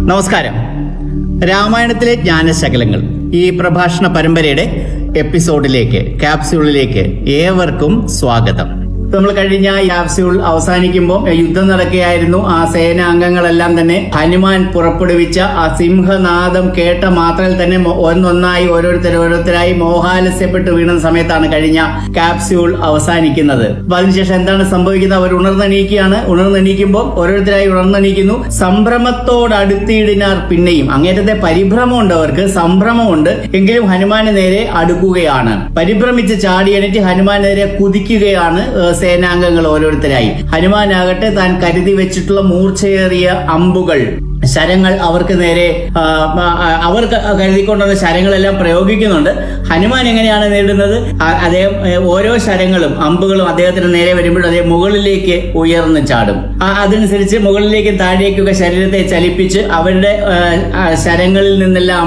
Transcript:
നമസ്കാരം രാമായണത്തിലെ ജ്ഞാനശകലങ്ങൾ ഈ പ്രഭാഷണ പരമ്പരയുടെ എപ്പിസോഡിലേക്ക് ക്യാപ്സ്യൂളിലേക്ക് ഏവർക്കും സ്വാഗതം നമ്മൾ കഴിഞ്ഞ ഈ ക്യാപ്സ്യൂൾ അവസാനിക്കുമ്പോൾ യുദ്ധം നടക്കുകയായിരുന്നു ആ സേനാംഗങ്ങളെല്ലാം തന്നെ ഹനുമാൻ പുറപ്പെടുവിച്ച ആ സിംഹനാദം കേട്ട മാത്രയിൽ തന്നെ മൊ- ഒന്നൊന്നായി ഓരോരുത്തർ ഓരോരുത്തരായി മോഹാലസ്യപ്പെട്ട് വീണ സമയത്താണ് കഴിഞ്ഞ ക്യാപ്സ്യൂൾ അവസാനിക്കുന്നത് അപ്പൊ അതിനുശേഷം എന്താണ് സംഭവിക്കുന്നത് അവർ ഉണർന്നെണീക്കുകയാണ് ഉണർന്നെണീക്കുമ്പോൾ ഓരോരുത്തരായി ഉണർന്നെണീക്കുന്നു സംഭ്രമത്തോടടുത്തിയിടിനാർ പിന്നെയും അങ്ങേറ്റത്തെ പരിഭ്രമമുണ്ട് അവർക്ക് സംഭ്രമമുണ്ട് എങ്കിലും ഹനുമാന് നേരെ അടുക്കുകയാണ് പരിഭ്രമിച്ച് ചാടി എണീറ്റ് ഹനുമാൻ നേരെ കുതിക്കുകയാണ് ഏഹ്, സേനാംഗങ്ങൾ ഓരോരുത്തരായി ഹനുമാനാകട്ടെ താൻ കരുതി വെച്ചിട്ടുള്ള മൂർച്ചയേറിയ അമ്പുകൾ ശരങ്ങൾ അവർക്ക് നേരെ ആ, ആ, അവർ ക- കരുതിക്കൊണ്ടുവന്ന ശരങ്ങളെല്ലാം പ്രയോഗിക്കുന്നുണ്ട് ഹനുമാൻ എങ്ങനെയാണ് നേരിടുന്നത് ആ- അദ്ദേഹം ഏ, ഓരോ ശരങ്ങളും അമ്പുകളും അദ്ദേഹത്തിന് നേരെ വരുമ്പോഴും അദ്ദേഹം മുകളിലേക്ക് ഉയർന്നു ചാടും ആ, അതനുസരിച്ച് മുകളിലേക്കും താഴേക്കൊക്കെ ശരീരത്തെ ചലിപ്പിച്ച് അവരുടെ ഏ, ആ, ശരങ്ങളിൽ നിന്നെല്ലാം